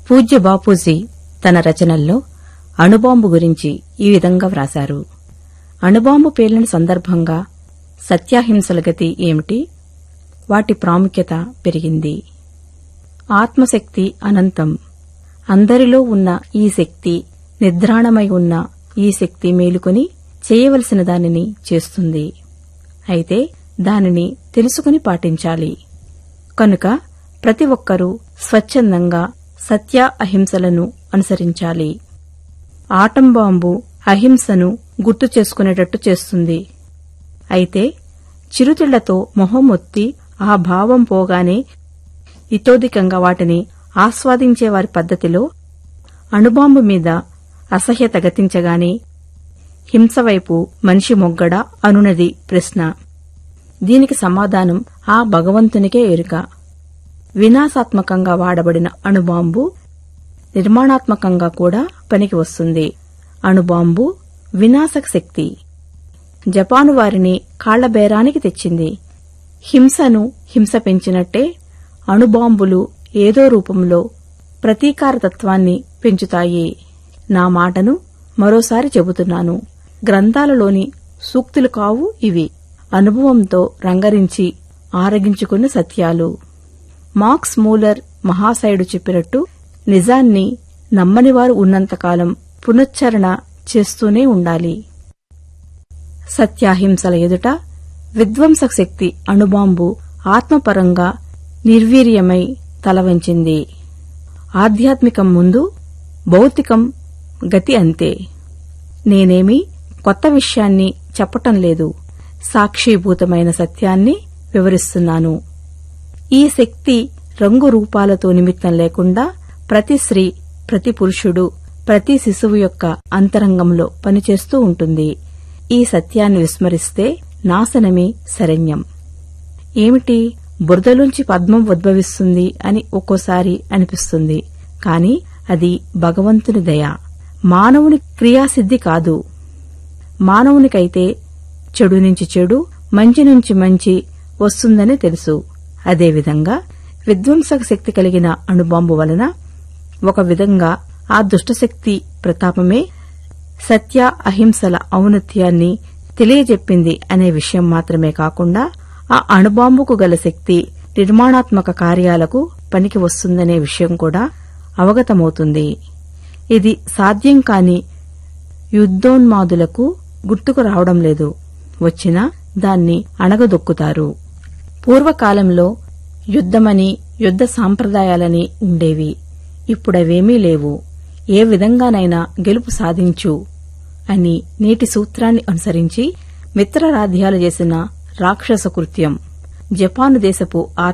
పూజ్య బాపూజీ తన రచనల్లో అణుబాంబు గురించి ఈ విధంగా వ్రాశారు అణుబాంబు పేలిన సందర్భంగా సత్యాహింసల గతి ఏమిటి వాటి ప్రాముఖ్యత పెరిగింది ఆత్మశక్తి అనంతం అందరిలో ఉన్న ఈ శక్తి నిద్రాణమై ఉన్న ఈ శక్తి మేలుకొని చేయవలసిన దానిని చేస్తుంది అయితే దానిని తెలుసుకుని పాటించాలి కనుక ప్రతి ఒక్కరూ స్వచ్ఛందంగా సత్య అహింసలను అనుసరించాలి ఆటం బాంబు అహింసను గుర్తు చేసుకునేటట్టు చేస్తుంది అయితే చిరుతిళ్లతో మొహమొత్తి ఆ భావం పోగానే ఇతోధికంగా వాటిని ఆస్వాదించే వారి పద్ధతిలో అణుబాంబు మీద అసహ్యత గతించగానే హింసవైపు మనిషి మొగ్గడా అనునది ప్రశ్న దీనికి సమాధానం ఆ భగవంతునికే ఎరుక వినాశాత్మకంగా వాడబడిన అణుబాంబు నిర్మాణాత్మకంగా కూడా పనికి వస్తుంది అణుబాంబు వినాశక శక్తి జపాను వారిని కాళ్లబేరానికి తెచ్చింది హింసను హింస పెంచినట్టే అణుబాంబులు ఏదో రూపంలో ప్రతీకారతత్వాన్ని పెంచుతాయి నా మాటను మరోసారి చెబుతున్నాను గ్రంథాలలోని సూక్తులు కావు ఇవి అనుభవంతో రంగరించి ఆరగించుకున్న సత్యాలు మార్క్స్ మూలర్ మహాశయుడు చెప్పినట్టు నిజాన్ని నమ్మనివారు ఉన్నంతకాలం పునశ్చరణ చేస్తూనే ఉండాలి సత్యాహింసల ఎదుట విధ్వంసక శక్తి అణుబాంబు ఆత్మపరంగా నిర్వీర్యమై తలవంచింది ఆధ్యాత్మికం ముందు భౌతికం గతి అంతే నేనేమి కొత్త విషయాన్ని చెప్పటం లేదు సాక్షీభూతమైన సత్యాన్ని వివరిస్తున్నాను ఈ శక్తి రంగు రూపాలతో నిమిత్తం లేకుండా ప్రతి స్త్రీ ప్రతి పురుషుడు ప్రతి శిశువు యొక్క అంతరంగంలో పనిచేస్తూ ఉంటుంది ఈ సత్యాన్ని విస్మరిస్తే నాశనమే శరణ్యం ఏమిటి బురదలోంచి పద్మం ఉద్భవిస్తుంది అని ఒక్కోసారి అనిపిస్తుంది కాని అది భగవంతుని దయ మానవుని క్రియాసిద్ధి కాదు మానవునికైతే చెడు నుంచి చెడు మంచి నుంచి మంచి వస్తుందని తెలుసు అదేవిధంగా విధ్వంసక శక్తి కలిగిన అణుబాంబు వలన ఒక విధంగా ఆ దుష్టశక్తి ప్రతాపమే సత్య అహింసల ఔన్నత్యాన్ని తెలియజెప్పింది అనే విషయం మాత్రమే కాకుండా ఆ అణుబాంబుకు గల శక్తి నిర్మాణాత్మక కార్యాలకు పనికి వస్తుందనే విషయం కూడా అవగతమవుతుంది ఇది సాధ్యం కాని యుద్ధోన్మాదులకు గుర్తుకు రావడం లేదు వచ్చినా దాన్ని అణగదొక్కుతారు పూర్వకాలంలో యుద్ధమని యుద్ధ సాంప్రదాయాలని ఉండేవి ఇప్పుడవేమీ లేవు ఏ విధంగానైనా గెలుపు సాధించు అని నేటి సూత్రాన్ని అనుసరించి మిత్రరాధ్యాలు చేసిన రాక్షస కృత్యం జపాను దేశపు